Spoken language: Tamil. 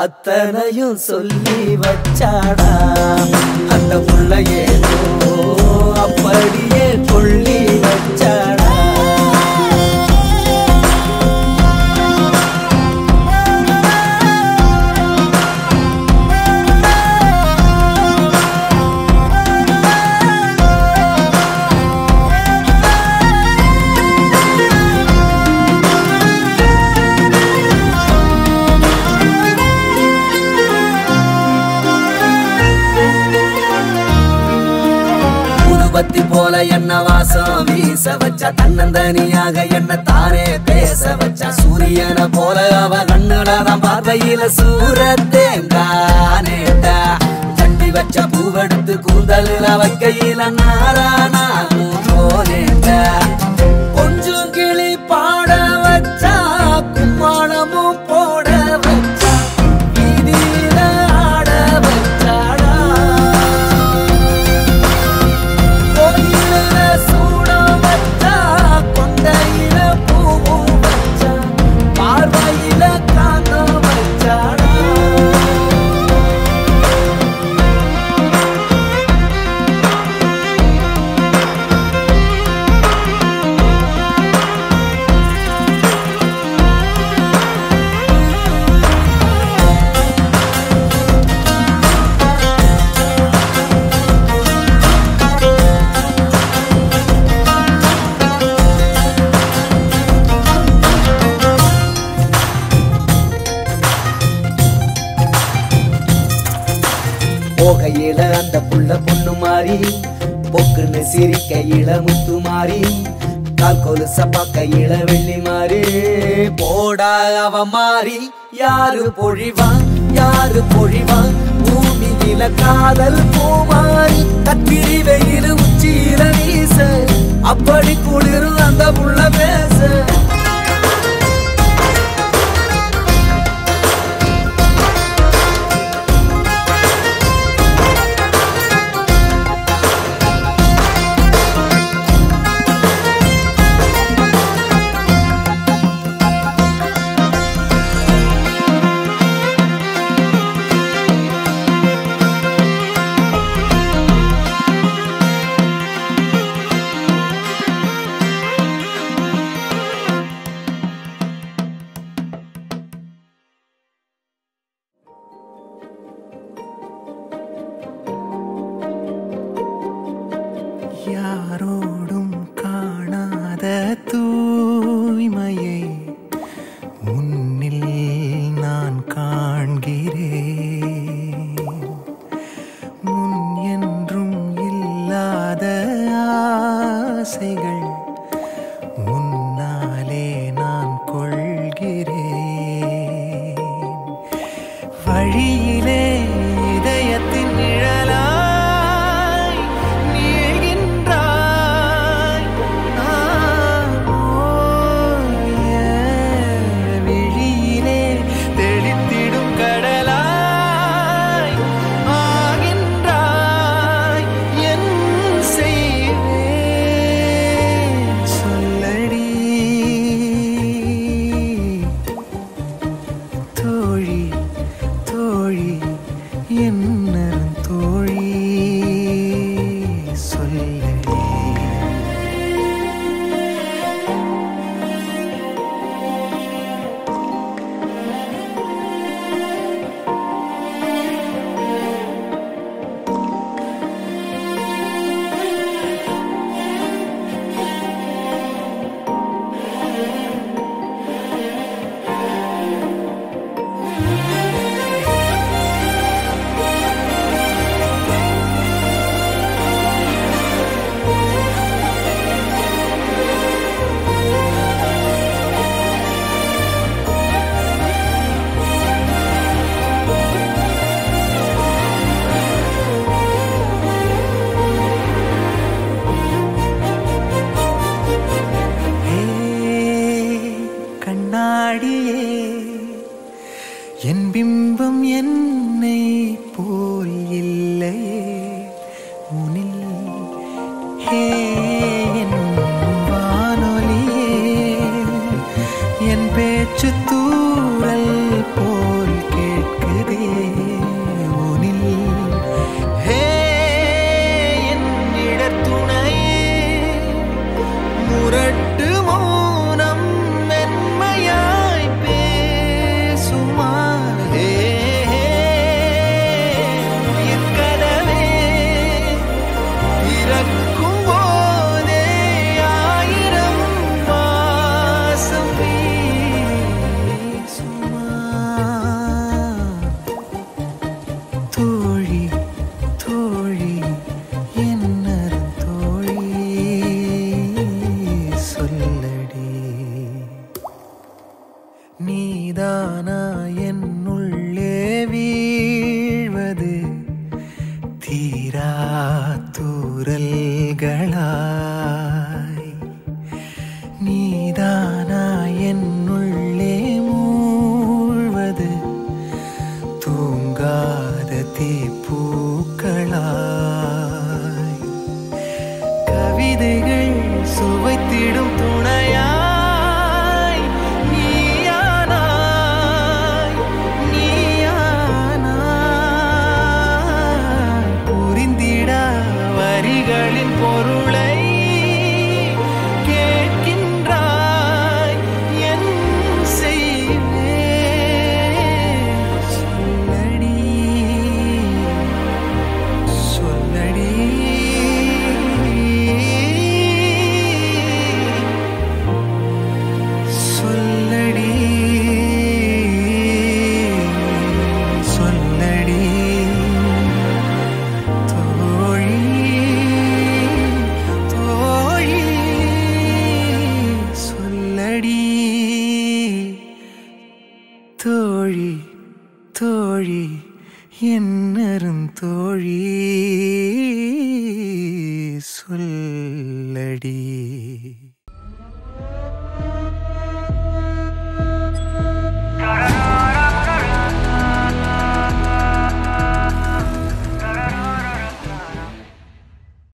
அத்தனையும் சொல்லி வச்சாடா அந்த புள்ள ஏதோ அப்படியே கொள்ளி வச்சாடா உருவத்தி போல என்ன வாசம் வீச வச்சா தன்னந்தனியாக என்ன தானே பேச வச்சா சூரியனை போல அவ கண்ணுலதான் பார்வையில சூரத்தேங்கானேட்டா தட்டி வச்ச பூவெடுத்து கூந்தலில் வைக்கையில நாரானா போனேட்டா கொஞ்சம் கிளி பாட வச்சா கும்மாளமும் போட வச்சா வீதியில ஆட வச்சாடா கோயில சூடம் வச்சா கொண்டையில பூவும் வச்சா பார்வையில காந்தம் வச்சாடா போகையில அந்த புள்ள பொண்ணு மாறி பொக்குன்னு சிரிக்கையில முத்து மாறி கால் கொலுச பக்கையில வெள்ளி மாறி போடா அவ மாறி யாரு பொழிவான் யாரு பொழிவான் பூமியில காதல் பூமாரி கத்திரி வெயில் உச்சியில வீச அப்படி குளிரும் அந்த புள்ள பேச யாரோடும் காணாத தூய்மையை உன்னில் நான் காண்கிறேன் முன் என்றும் இல்லாத ஆசைகள் முன்னாலே நான் கொள்கிறேன் வழியிலே இதயத்தின் நிழலாய் நீள்கின்றாய் நான் ஓய விழியிலே தெளித்திடும் கடலாய் ஆகின்றாய் என் செய்வேன் சொல்லடி தோழி தோழி என்ன தோழி சொல்லடி ஹே, கண்ணாடியே என் பிம்பம் என்னை போல் இல்லையே உனில் ஹே என் வானொலியே என் பேச்சு தூரல் போல் கேட்குதே போகாத தீப்பூக்களாய் கவிதைகள் சுவைத்திடும் துணையாய் நீயானாய் நீயானாய் புரிந்திடா வரிகளின் பொருளை கேட்கின்றாய் என் செய்வேன் சொல்லடி சொல்லடி சொல்லடி சொல்லடி தோழி தோழி சொல்லடி தோழி தோழி என்னரும் தோழி சொல்லடி